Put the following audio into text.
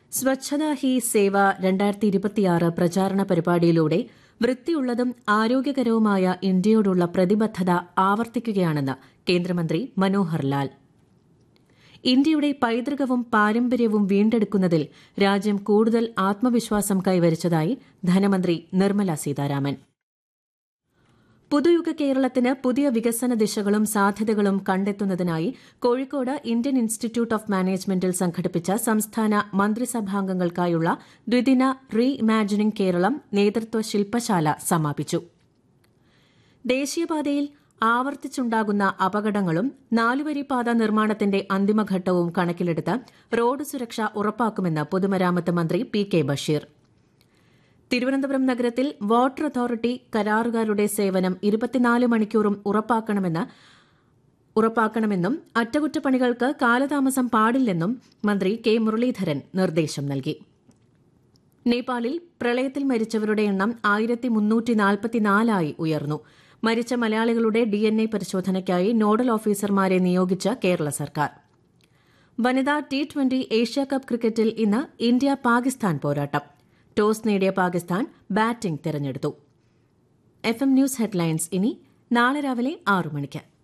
സ്വച്ഛതാ he സേവ രണ്ടായിരത്തി ഇരുപത്തിയാറ് പ്രചാരണ പരിപാടിയിലൂടെ വൃത്തിയുള്ളതും ആരോഗ്യകരവുമായ ഇന്ത്യയോടുള്ള പ്രതിബദ്ധത ആവർത്തിക്കുകയാണെന്ന് കേന്ദ്രമന്ത്രി മനോഹർ ലാൽ ഇന്ത്യയുടെ പൈതൃകവും പാരമ്പര്യവും വീണ്ടെടുക്കുന്നതിൽ രാജ്യം കൂടുതൽ ആത്മവിശ്വാസം കൈവരിച്ചതായി ധനമന്ത്രി നിർമ്മല സീതാരാമൻ പുതുയുഗ കേരളത്തിന് പുതിയ വികസന ദിശകളും സാധ്യതകളും കണ്ടെത്തുന്നതിനായി കോഴിക്കോട് ഇന്ത്യൻ ഇൻസ്റ്റിറ്റ്യൂട്ട് ഓഫ് മാനേജ്മെന്റിൽ സംഘടിപ്പിച്ച സംസ്ഥാന മന്ത്രിസഭാംഗങ്ങൾക്കായുള്ള ദ്വിദിന റീ ഇമാജിനിംഗ് കേരളം നേതൃത്വ ശില്പശാല സമാപിച്ചു ദേശീയപാതയിൽ ആവർത്തിച്ചുണ്ടാകുന്ന അപകടങ്ങളും നാലുവരിപ്പാത നിർമ്മാണത്തിന്റെ അന്തിമഘട്ടവും കണക്കിലെടുത്ത് റോഡ് സുരക്ഷ ഉറപ്പാക്കുമെന്ന് പൊതുമരാമത്ത് മന്ത്രി പി കെ ബഷീർ തിരുവനന്തപുരം നഗരത്തിൽ വാട്ടർ അതോറിറ്റി കരാറുകാരുടെ സേവനം ഇരുപത്തിനാല് മണിക്കൂറും ഉറപ്പാക്കണമെന്ന് ഉറപ്പാക്കണമെന്നും അറ്റകുറ്റപ്പണികൾക്ക് കാലതാമസം പാടില്ലെന്നും മന്ത്രി കെ മുരളീധരൻ നിർദ്ദേശം നൽകി നേപ്പാളിൽ പ്രളയത്തിൽ മരിച്ചവരുടെ എണ്ണം ആയിരത്തി മുന്നൂറ്റി നാൽപ്പത്തിനാലായി ഉയർന്നു മരിച്ച മലയാളികളുടെ ഡിഎൻഎ പരിശോധനയ്ക്കായി നോഡൽ ഓഫീസർമാരെ നിയോഗിച്ച കേരള സർക്കാർ വനിതാ ടി ട്വന്റി ഏഷ്യാകപ്പ് ക്രിക്കറ്റിൽ ഇന്ന് ഇന്ത്യ പാകിസ്ഥാൻ പോരാട്ടം ടോസ് നേടിയ പാകിസ്ഥാൻ ബാറ്റിംഗ് തെരഞ്ഞെടുത്തു എഫ് എം ന്യൂസ് ഹെഡ്ലൈൻസ് ഇനി നാളെ രാവിലെ ആറു മണിക്ക്